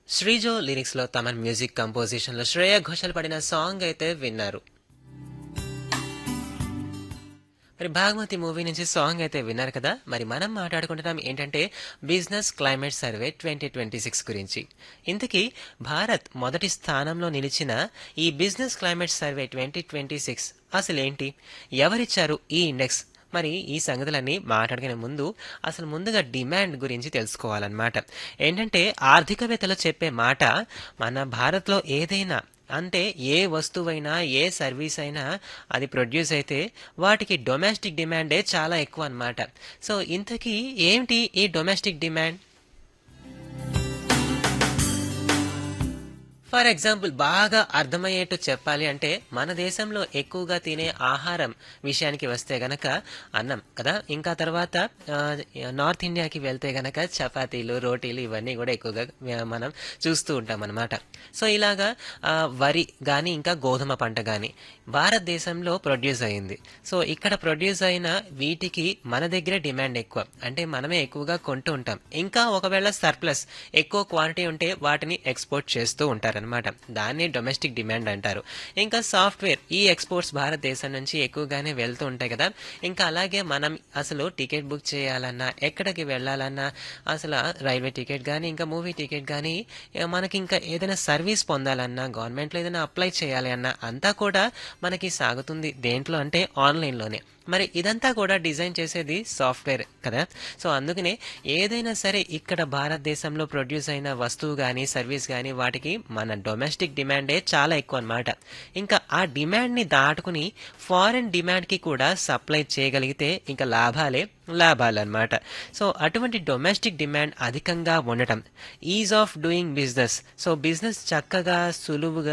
శ్రీజో lyrics లో Thaman music composition లో శ్రేయ ఘోషల్ పడిన సాంగ్ అయితే విన్నారు మరి భాగమతి మూవీ నుంచి సాంగ్ అయితే విన్నారు కదా మరి మనం మాట్లాడుకుంటున్నాం ఏంటంటే business climate survey twenty twenty six గురించి ఇంతకీ భారత్ మొదటి స్థానంలో నిలిచిన ఈ business climate survey twenty twenty six అసలేంటి ఎవరిచ్చారు ఈ ఇండెక్స్ మరి ఈ సంగతులన్నీ మాట్లాడుకునే ముందు అసలు ముందుగా డిమాండ్ గురించి తెలుసుకోవాలన్నమాట ఏంటంటే ఆర్థికవేత్తలు చెప్పే మాట మన భారత్లో ఏదైనా అంటే ఏ వస్తువైనా ఏ సర్వీస్ అయినా అది ప్రొడ్యూస్ అయితే వాటికి డొమెస్టిక్ డిమాండే చాలా ఎక్కువ అన్నమాట సో ఇంతకీ ఏంటి ఈ డొమెస్టిక్ డిమాండ్ ఫర్ ఎగ్జాంపుల్ బాగా అర్థమయ్యేట్టు చెప్పాలి అంటే మన దేశంలో ఎక్కువగా తినే ఆహారం విషయానికి వస్తే గనక అన్నం కదా ఇంకా తర్వాత ఆ, నార్త్ ఇండియాకి వెళ్తే గనక చపాతీలు రోటీలు ఇవన్నీ కూడా ఎక్కువగా ఆ, మనం చూస్తూ ఉంటాం అనమాట సో ఇలాగా ఆ, వరి కానీ ఇంకా గోధుమ పంట కానీ భారతదేశంలో ప్రొడ్యూస్ అయింది సో ఇక్కడ ప్రొడ్యూస్ అయిన వీటికి మన దగ్గర డిమాండ్ ఎక్కువ అంటే మనమే ఎక్కువగా కొంటూ ఉంటాం ఇంకా ఒకవేళ సర్ప్లస్ ఎక్కువ క్వాంటిటీ ఉంటే వాటిని ఎక్స్పోర్ట్ చేస్తూ ఉంటారనమాట దాన్ని డొమెస్టిక్ డిమాండ్ అంటారు ఇంకా సాఫ్ట్వేర్ ఈ ఎక్స్పోర్ట్స్ భారతదేశం నుంచి ఎక్కువగానే వెళ్తూ ఉంటాయి కదా ఇంకా అలాగే మనం అసలు టికెట్ బుక్ చేయాలన్నా ఎక్కడికి వెళ్ళాలన్నా అసలు రైల్వే టికెట్ కానీ ఇంకా మూవీ టికెట్ కానీ మనకి ఇంకా ఏదైనా సర్వీస్ పొందాలన్నా గవర్నమెంట్లో ఏదైనా అప్లై చేయాలి అన్నా అంతా కూడా మనకి సాగుతుంది దేంట్లో అంటే ఆన్లైన్లోనే మరి ఇదంతా కూడా డిజైన్ చేసేది సాఫ్ట్వేర్ కదా సో అందుకనే ఏదైనా సరే ఇక్కడ భారతదేశంలో ప్రొడ్యూస్ అయిన వస్తువు కానీ సర్వీస్ కానీ వాటికి మన డొమెస్టిక్ డిమాండే చాలా ఎక్కువ అన్నమాట ఇంకా ఆ డిమాండ్ని దాటుకుని ఫారెన్ డిమాండ్కి కూడా సప్లై చేయగలిగితే ఇంకా లాభాలే లాభాలు అనమాట సో అటువంటి డొమెస్టిక్ డిమాండ్ అధికంగా ఉండటం ease of doing business so business చక్కగా సులువుగా